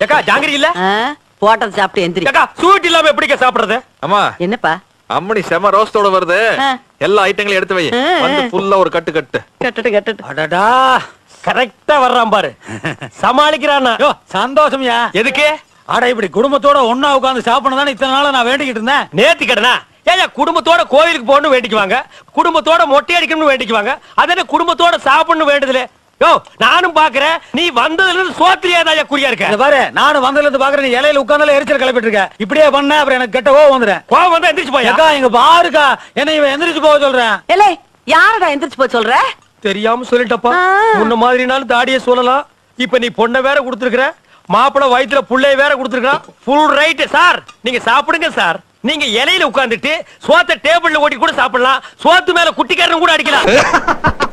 ஏக்கா ஜாங்கிரி இல்ல ஆ, போட்டது சாப்பிட்டு எந்திரி ஏக்கா ஸ்வீட் இல்லாம எப்படிக்கா சாப்பிடுறது அம்மா என்னப்பா அம்மணி செம ரோஸ்டோட வருது ஆ. எல்லா ஐட்டங்களையும் எடுத்து வை ஆ, ஆ. வந்து ஃபுல்லா ஒரு கட்டு கட்டு கட்டட்டு கட்டட்டு அடடா கரெக்டா வர்றான் பாரு சமாளிக்கிறானா யோ சந்தோஷம்யா எதுக்கு அட இப்படி குடும்பத்தோட ஒண்ணா உட்கார்ந்து சாப்பிடணும் தானே இத்தனை நாளா நான் வேண்டிக்கிட்டு இருந்தேன் நேத்தி கடனா ஏன் குடும்பத்தோட கோவிலுக்கு போகணும் வேண்டிக்குவாங்க குடும்பத்தோட மொட்டை அடிக்கணும்னு வேண்டிக்குவாங்க அது என்ன குடும்பத்தோட சாப்பிடணும் வேண்டுதல யோ நானும் பாக்குறேன் நீ வந்ததுல இருந்து சோத்திரியாதான் குறியா இங்க இருக்க பாரு நானும் வந்ததுல இருந்து பாக்குறேன் நீ இலையில உட்கார்ந்தால எரிச்சல் கிளப்பிட்டு இருக்க இப்படியே பண்ண அப்புறம் எனக்கு கெட்ட கோவம் வந்துடுறேன் கோவம் வந்தா எந்திரிச்சு போயா ஏக்கா இங்க பாருக்கா என்ன இவன் எந்திரிச்சு போக சொல்றேன் ஏலே யாரடா எந்திரிச்சு போய் சொல்ற தெரியாம சொல்லிட்டப்பா ஆ. முன்ன மாதிரினாலும் தாடியே சொல்லலாம் இப்ப நீ பொண்ணை வேற கொடுத்துருக்குற மாப்பிளை வயித்துல புள்ளைய வேற கொடுத்துருக்கான் ஃபுல் ரைட் சார் நீங்க சாப்பிடுங்க சார் நீங்க இலையில உட்கார்ந்துட்டு சோத்த டேபிள்ல ஓட்டி கூட சாப்பிடலாம் சோத்து மேல குட்டிக்காரன் கூட அடிக்கலாம்